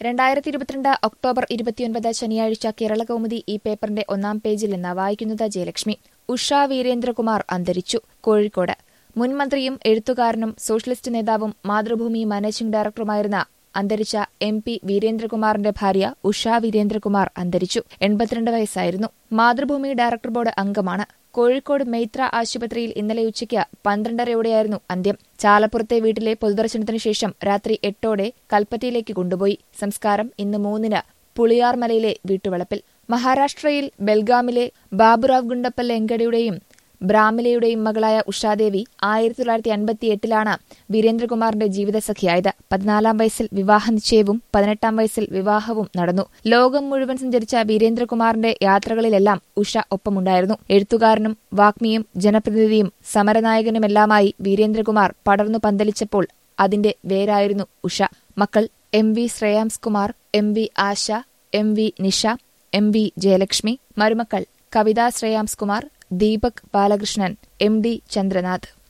രണ്ടായിരത്തി ഇരുപത്തിരണ്ട് ഒക്ടോബർ ഇരുപത്തിയൊൻപത് ശനിയാഴ്ച കേരളകൗമുദി ഈ പേപ്പറിന്റെ ഒന്നാം പേജിൽ നിന്ന് വായിക്കുന്നത് ജയലക്ഷ്മി ഉഷ വീരേന്ദ്രകുമാർ അന്തരിച്ചു കോഴിക്കോട് മുൻ മന്ത്രിയും എഴുത്തുകാരനും സോഷ്യലിസ്റ്റ് നേതാവും മാതൃഭൂമി മാനേജിംഗ് ഡയറക്ടറുമായിരുന്ന അന്തരിച്ച എം പി വീരേന്ദ്രകുമാറിന്റെ ഭാര്യ ഉഷ വീരേന്ദ്രകുമാർ അന്തരിച്ചു എൺപത്തിരണ്ട് വയസ്സായിരുന്നു മാതൃഭൂമി ഡയറക്ടർ ബോർഡ് അംഗമാണ് കോഴിക്കോട് മെയ്ത്ര ആശുപത്രിയിൽ ഇന്നലെ ഉച്ചയ്ക്ക് പന്ത്രണ്ടരയോടെയായിരുന്നു അന്ത്യം ചാലപ്പുറത്തെ വീട്ടിലെ പൊതുദർശനത്തിനു ശേഷം രാത്രി എട്ടോടെ കൽപ്പറ്റയിലേക്ക് കൊണ്ടുപോയി സംസ്കാരം ഇന്ന് മൂന്നിന് പുളിയാർമലയിലെ വീട്ടുവളപ്പിൽ മഹാരാഷ്ട്രയിൽ ബെൽഗാമിലെ ബാബുറാവ് ഗുണ്ടപ്പൽ എങ്കടയുടെയും ബ്രാഹ്മിലയുടെയും മകളായ ഉഷാദേവി ആയിരത്തി തൊള്ളായിരത്തി അൻപത്തിയെട്ടിലാണ് വീരേന്ദ്രകുമാറിന്റെ ജീവിതസഖിയായത് പതിനാലാം വയസ്സിൽ വിവാഹ നിശ്ചയവും പതിനെട്ടാം വയസ്സിൽ വിവാഹവും നടന്നു ലോകം മുഴുവൻ സഞ്ചരിച്ച വീരേന്ദ്രകുമാറിന്റെ യാത്രകളിലെല്ലാം ഉഷ ഒപ്പമുണ്ടായിരുന്നു എഴുത്തുകാരനും വാഗ്മിയും ജനപ്രതിനിധിയും സമരനായകനുമെല്ലാമായി വീരേന്ദ്രകുമാർ പടർന്നു പന്തലിച്ചപ്പോൾ അതിന്റെ വേരായിരുന്നു ഉഷ മക്കൾ M V Shreyams Kumar M V Asha M V Nisha M V Jayalakshmi മരുമക്കൾ കവിതാ ശ്രേയാംസ് കുമാർ ദീപക് ബാലകൃഷ്ണൻ എം ഡി ചന്ദ്രനാഥ്